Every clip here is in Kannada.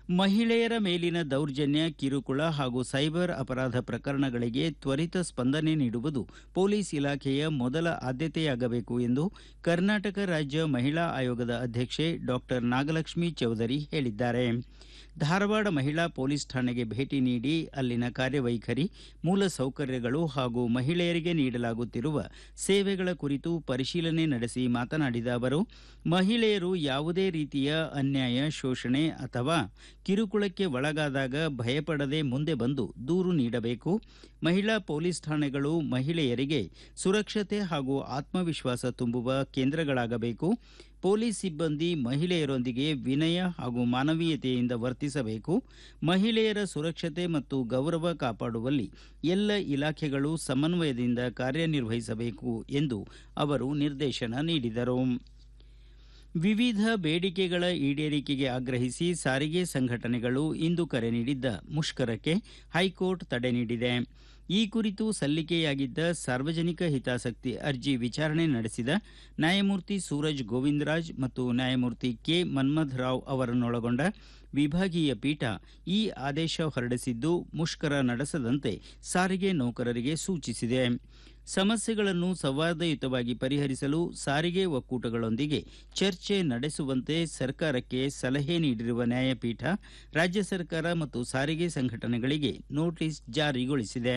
ಮಹಿಳೆಯರ ಮೇಲಿನ ದೌರ್ಜನ್ಯ ಕಿರುಕುಳ ಹಾಗೂ ಸೈಬರ್ ಅಪರಾಧ ಪ್ರಕರಣಗಳಿಗೆ ತ್ವರಿತ ಸ್ಪಂದನೆ ನೀಡುವುದು ಪೊಲೀಸ್ ಇಲಾಖೆಯ ಮೊದಲ ಆದ್ಯತೆಯಾಗಬೇಕು ಎಂದು ಕರ್ನಾಟಕ ರಾಜ್ಯ ಮಹಿಳಾ ಆಯೋಗದ ಅಧ್ಯಕ್ಷೆ ಡಾಕ್ಟರ್ ನಾಗಲಕ್ಷ್ಮಿ ಚೌಧರಿ ಹೇಳಿದ್ದಾರೆ ಧಾರವಾಡ ಮಹಿಳಾ ಪೊಲೀಸ್ ಠಾಣೆಗೆ ಭೇಟಿ ನೀಡಿ ಅಲ್ಲಿನ ಕಾರ್ಯವೈಖರಿ ಮೂಲ ಸೌಕರ್ಯಗಳು ಹಾಗೂ ಮಹಿಳೆಯರಿಗೆ ನೀಡಲಾಗುತ್ತಿರುವ ಸೇವೆಗಳ ಕುರಿತು ಪರಿಶೀಲನೆ ನಡೆಸಿ ಮಾತನಾಡಿದ ಅವರು ಮಹಿಳೆಯರು ಯಾವುದೇ ರೀತಿಯ ಅನ್ಯಾಯ ಶೋಷಣೆ ಅಥವಾ ಕಿರುಕುಳಕ್ಕೆ ಒಳಗಾದಾಗ ಭಯಪಡದೆ ಮುಂದೆ ಬಂದು ದೂರು ನೀಡಬೇಕು ಮಹಿಳಾ ಪೊಲೀಸ್ ಠಾಣೆಗಳು ಮಹಿಳೆಯರಿಗೆ ಸುರಕ್ಷತೆ ಹಾಗೂ ಆತ್ಮವಿಶ್ವಾಸ ತುಂಬುವ ಕೇಂದ್ರಗಳಾಗಬೇಕು ಪೊಲೀಸ್ ಸಿಬ್ಬಂದಿ ಮಹಿಳೆಯರೊಂದಿಗೆ ವಿನಯ ಹಾಗೂ ಮಾನವೀಯತೆಯಿಂದ ವರ್ತಿಸಬೇಕು ಮಹಿಳೆಯರ ಸುರಕ್ಷತೆ ಮತ್ತು ಗೌರವ ಕಾಪಾಡುವಲ್ಲಿ ಎಲ್ಲ ಇಲಾಖೆಗಳು ಸಮನ್ವಯದಿಂದ ಕಾರ್ಯನಿರ್ವಹಿಸಬೇಕು ಎಂದು ಅವರು ನಿರ್ದೇಶನ ನೀಡಿದರು ವಿವಿಧ ಬೇಡಿಕೆಗಳ ಈಡೇರಿಕೆಗೆ ಆಗ್ರಹಿಸಿ ಸಾರಿಗೆ ಸಂಘಟನೆಗಳು ಇಂದು ಕರೆ ನೀಡಿದ್ದ ಮುಷ್ಕರಕ್ಕೆ ಹೈಕೋರ್ಟ್ ತಡೆ ನೀಡಿದೆ ಈ ಕುರಿತು ಸಲ್ಲಿಕೆಯಾಗಿದ್ದ ಸಾರ್ವಜನಿಕ ಹಿತಾಸಕ್ತಿ ಅರ್ಜಿ ವಿಚಾರಣೆ ನಡೆಸಿದ ನ್ಯಾಯಮೂರ್ತಿ ಸೂರಜ್ ಗೋವಿಂದರಾಜ್ ಮತ್ತು ನ್ಯಾಯಮೂರ್ತಿ ಕೆ ಮನ್ಮಥ್ ರಾವ್ ಅವರನ್ನೊಳಗೊಂಡ ವಿಭಾಗೀಯ ಪೀಠ ಈ ಆದೇಶ ಹೊರಡಿಸಿದ್ದು ಮುಷ್ಕರ ನಡೆಸದಂತೆ ಸಾರಿಗೆ ನೌಕರರಿಗೆ ಸೂಚಿಸಿದೆ ಸಮಸ್ಯೆಗಳನ್ನು ಸೌಹಾರ್ದಯುತವಾಗಿ ಪರಿಹರಿಸಲು ಸಾರಿಗೆ ಒಕ್ಕೂಟಗಳೊಂದಿಗೆ ಚರ್ಚೆ ನಡೆಸುವಂತೆ ಸರ್ಕಾರಕ್ಕೆ ಸಲಹೆ ನೀಡಿರುವ ನ್ಯಾಯಪೀಠ ರಾಜ್ಯ ಸರ್ಕಾರ ಮತ್ತು ಸಾರಿಗೆ ಸಂಘಟನೆಗಳಿಗೆ ನೋಟಿಸ್ ಜಾರಿಗೊಳಿಸಿದೆ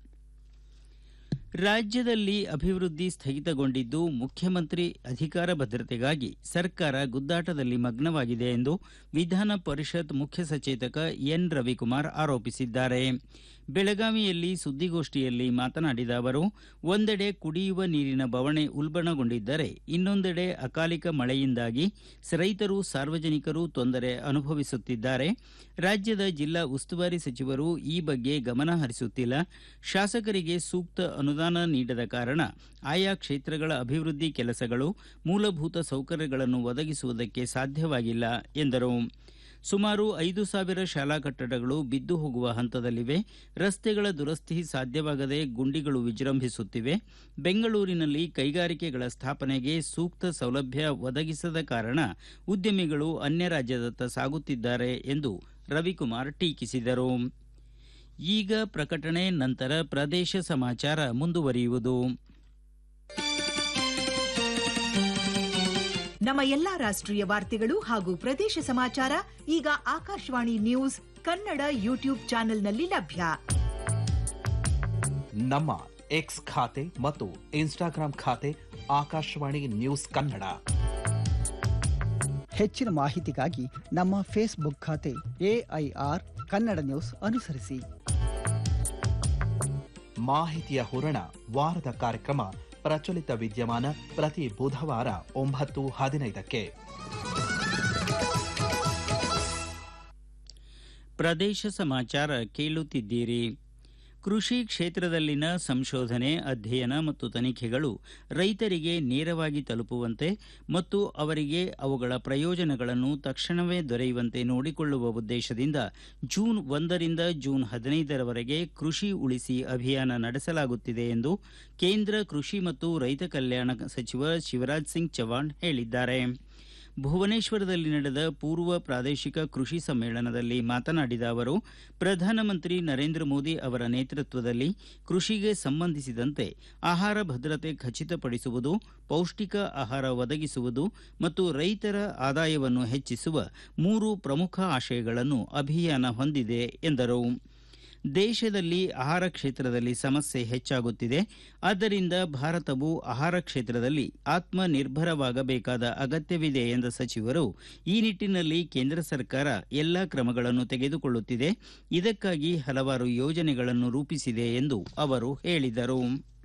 ರಾಜ್ಯದಲ್ಲಿ ಅಭಿವೃದ್ಧಿ ಸ್ಥಗಿತಗೊಂಡಿದ್ದು ಮುಖ್ಯಮಂತ್ರಿ ಅಧಿಕಾರ ಭದ್ರತೆಗಾಗಿ ಸರ್ಕಾರ ಗುದ್ದಾಟದಲ್ಲಿ ಮಗ್ನವಾಗಿದೆ ಎಂದು ವಿಧಾನ ಪರಿಷತ್ ಮುಖ್ಯ ಸಚೇತಕ ಎನ್ ರವಿಕುಮಾರ್ ಆರೋಪಿಸಿದ್ದಾರೆ ಬೆಳಗಾವಿಯಲ್ಲಿ ಸುದ್ದಿಗೋಷ್ಠಿಯಲ್ಲಿ ಮಾತನಾಡಿದ ಅವರು ಒಂದೆಡೆ ಕುಡಿಯುವ ನೀರಿನ ಬವಣೆ ಉಲ್ಬಣಗೊಂಡಿದ್ದರೆ ಇನ್ನೊಂದೆಡೆ ಅಕಾಲಿಕ ಮಳೆಯಿಂದಾಗಿ ರೈತರು ಸಾರ್ವಜನಿಕರು ತೊಂದರೆ ಅನುಭವಿಸುತ್ತಿದ್ದಾರೆ ರಾಜ್ಯದ ಜಿಲ್ಲಾ ಉಸ್ತುವಾರಿ ಸಚಿವರು ಈ ಬಗ್ಗೆ ಗಮನ ಹರಿಸುತ್ತಿಲ್ಲ ಶಾಸಕರಿಗೆ ಸೂಕ್ತ ಅನುದಾನ ನೀಡದ ಕಾರಣ ಆಯಾ ಕ್ಷೇತ್ರಗಳ ಅಭಿವೃದ್ಧಿ ಕೆಲಸಗಳು ಮೂಲಭೂತ ಸೌಕರ್ಯಗಳನ್ನು ಒದಗಿಸುವುದಕ್ಕೆ ಸಾಧ್ಯವಾಗಿಲ್ಲ ಎಂದರು ಸುಮಾರು ಐದು ಸಾವಿರ ಶಾಲಾ ಕಟ್ಟಡಗಳು ಬಿದ್ದು ಹೋಗುವ ಹಂತದಲ್ಲಿವೆ ರಸ್ತೆಗಳ ದುರಸ್ತಿ ಸಾಧ್ಯವಾಗದೆ ಗುಂಡಿಗಳು ವಿಜೃಂಭಿಸುತ್ತಿವೆ ಬೆಂಗಳೂರಿನಲ್ಲಿ ಕೈಗಾರಿಕೆಗಳ ಸ್ಥಾಪನೆಗೆ ಸೂಕ್ತ ಸೌಲಭ್ಯ ಒದಗಿಸದ ಕಾರಣ ಉದ್ಯಮಿಗಳು ಅನ್ಯ ರಾಜ್ಯದತ್ತ ಸಾಗುತ್ತಿದ್ದಾರೆ ಎಂದು ರವಿಕುಮಾರ್ ಟೀಕಿಸಿದರು ಈಗ ಪ್ರಕಟಣೆ ನಂತರ ಪ್ರದೇಶ ಸಮಾಚಾರ ಮುಂದುವರಿಯುವುದು ನಮ್ಮ ಎಲ್ಲಾ ರಾಷ್ಟ್ರೀಯ ವಾರ್ತೆಗಳು ಹಾಗೂ ಪ್ರದೇಶ ಸಮಾಚಾರ ಈಗ ಆಕಾಶವಾಣಿ ನ್ಯೂಸ್ ಕನ್ನಡ ಯೂಟ್ಯೂಬ್ ಚಾನೆಲ್ನಲ್ಲಿ ಲಭ್ಯ ನಮ್ಮ ಎಕ್ಸ್ ಖಾತೆ ಮತ್ತು ಇನ್ಸ್ಟಾಗ್ರಾಂ ಖಾತೆ ಆಕಾಶವಾಣಿ ನ್ಯೂಸ್ ಕನ್ನಡ ಹೆಚ್ಚಿನ ಮಾಹಿತಿಗಾಗಿ ನಮ್ಮ ಫೇಸ್ಬುಕ್ ಖಾತೆ ಎಐಆರ್ ಕನ್ನಡ ನ್ಯೂಸ್ ಅನುಸರಿಸಿ ಮಾಹಿತಿಯ ಹೂರಣ ವಾರದ ಕಾರ್ಯಕ್ರಮ ಪ್ರಚಲಿತ ವಿದ್ಯಮಾನ ಪ್ರತಿ ಬುಧವಾರ ಒಂಬತ್ತು ಹದಿನೈದಕ್ಕೆ ಪ್ರದೇಶ ಸಮಾಚಾರ ಕೇಳುತ್ತಿದ್ದೀರಿ ಕೃಷಿ ಕ್ಷೇತ್ರದಲ್ಲಿನ ಸಂಶೋಧನೆ ಅಧ್ಯಯನ ಮತ್ತು ತನಿಖೆಗಳು ರೈತರಿಗೆ ನೇರವಾಗಿ ತಲುಪುವಂತೆ ಮತ್ತು ಅವರಿಗೆ ಅವುಗಳ ಪ್ರಯೋಜನಗಳನ್ನು ತಕ್ಷಣವೇ ದೊರೆಯುವಂತೆ ನೋಡಿಕೊಳ್ಳುವ ಉದ್ದೇಶದಿಂದ ಜೂನ್ ಒಂದರಿಂದ ಜೂನ್ ಹದಿನೈದರವರೆಗೆ ಕೃಷಿ ಉಳಿಸಿ ಅಭಿಯಾನ ನಡೆಸಲಾಗುತ್ತಿದೆ ಎಂದು ಕೇಂದ್ರ ಕೃಷಿ ಮತ್ತು ರೈತ ಕಲ್ಯಾಣ ಸಚಿವ ಶಿವರಾಜ್ ಸಿಂಗ್ ಚೌಹಾಣ್ ಹೇಳಿದ್ದಾರೆ ಭುವನೇಶ್ವರದಲ್ಲಿ ನಡೆದ ಪೂರ್ವ ಪ್ರಾದೇಶಿಕ ಕೃಷಿ ಸಮ್ಮೇಳನದಲ್ಲಿ ಮಾತನಾಡಿದ ಅವರು ಪ್ರಧಾನಮಂತ್ರಿ ನರೇಂದ್ರ ಮೋದಿ ಅವರ ನೇತೃತ್ವದಲ್ಲಿ ಕೃಷಿಗೆ ಸಂಬಂಧಿಸಿದಂತೆ ಆಹಾರ ಭದ್ರತೆ ಖಚಿತಪಡಿಸುವುದು ಪೌಷ್ಟಿಕ ಆಹಾರ ಒದಗಿಸುವುದು ಮತ್ತು ರೈತರ ಆದಾಯವನ್ನು ಹೆಚ್ಚಿಸುವ ಮೂರು ಪ್ರಮುಖ ಆಶಯಗಳನ್ನು ಅಭಿಯಾನ ಹೊಂದಿದೆ ಎಂದರು ದೇಶದಲ್ಲಿ ಆಹಾರ ಕ್ಷೇತ್ರದಲ್ಲಿ ಸಮಸ್ಯೆ ಹೆಚ್ಚಾಗುತ್ತಿದೆ ಆದ್ದರಿಂದ ಭಾರತವು ಆಹಾರ ಕ್ಷೇತ್ರದಲ್ಲಿ ಆತ್ಮನಿರ್ಭರವಾಗಬೇಕಾದ ಅಗತ್ಯವಿದೆ ಎಂದ ಸಚಿವರು ಈ ನಿಟ್ಟಿನಲ್ಲಿ ಕೇಂದ್ರ ಸರ್ಕಾರ ಎಲ್ಲ ಕ್ರಮಗಳನ್ನು ತೆಗೆದುಕೊಳ್ಳುತ್ತಿದೆ ಇದಕ್ಕಾಗಿ ಹಲವಾರು ಯೋಜನೆಗಳನ್ನು ರೂಪಿಸಿದೆ ಎಂದು ಅವರು ಹೇಳಿದರು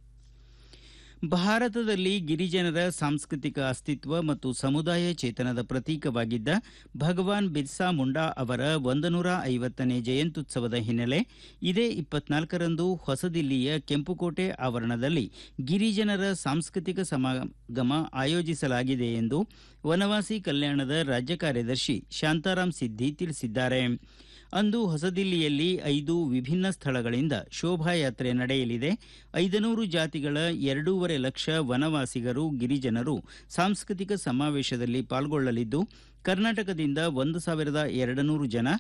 ಭಾರತದಲ್ಲಿ ಗಿರಿಜನರ ಸಾಂಸ್ಕೃತಿಕ ಅಸ್ತಿತ್ವ ಮತ್ತು ಸಮುದಾಯ ಚೇತನದ ಪ್ರತೀಕವಾಗಿದ್ದ ಭಗವಾನ್ ಬಿರ್ಸಾ ಮುಂಡಾ ಅವರ ಒಂದನೂರ ಐವತ್ತನೇ ಜಯಂತ್ಯುತ್ಸವದ ಹಿನ್ನೆಲೆ ಇದೇ ಇಪ್ಪತ್ನಾಲ್ಕರಂದು ಹೊಸದಿಲ್ಲಿಯ ಕೆಂಪುಕೋಟೆ ಆವರಣದಲ್ಲಿ ಗಿರಿಜನರ ಸಾಂಸ್ಕೃತಿಕ ಸಮಾಗಮ ಆಯೋಜಿಸಲಾಗಿದೆ ಎಂದು ವನವಾಸಿ ಕಲ್ಯಾಣದ ರಾಜ್ಯ ಕಾರ್ಯದರ್ಶಿ ಶಾಂತಾರಾಮ್ ಸಿದ್ದಿ ತಿಳಿಸಿದ್ದಾರೆ ಅಂದು ಹೊಸದಿಲ್ಲಿಯಲ್ಲಿ ಐದು ವಿಭಿನ್ನ ಸ್ಥಳಗಳಿಂದ ಶೋಭಾಯಾತ್ರೆ ನಡೆಯಲಿದೆ ಐದನೂರು ಜಾತಿಗಳ ಎರಡೂವರೆ ಲಕ್ಷ ವನವಾಸಿಗರು ಗಿರಿಜನರು ಸಾಂಸ್ಕೃತಿಕ ಸಮಾವೇಶದಲ್ಲಿ ಪಾಲ್ಗೊಳ್ಳಲಿದ್ದು ಕರ್ನಾಟಕದಿಂದ ಒಂದು ಸಾವಿರದ ಎರಡು ನೂರು ಜನ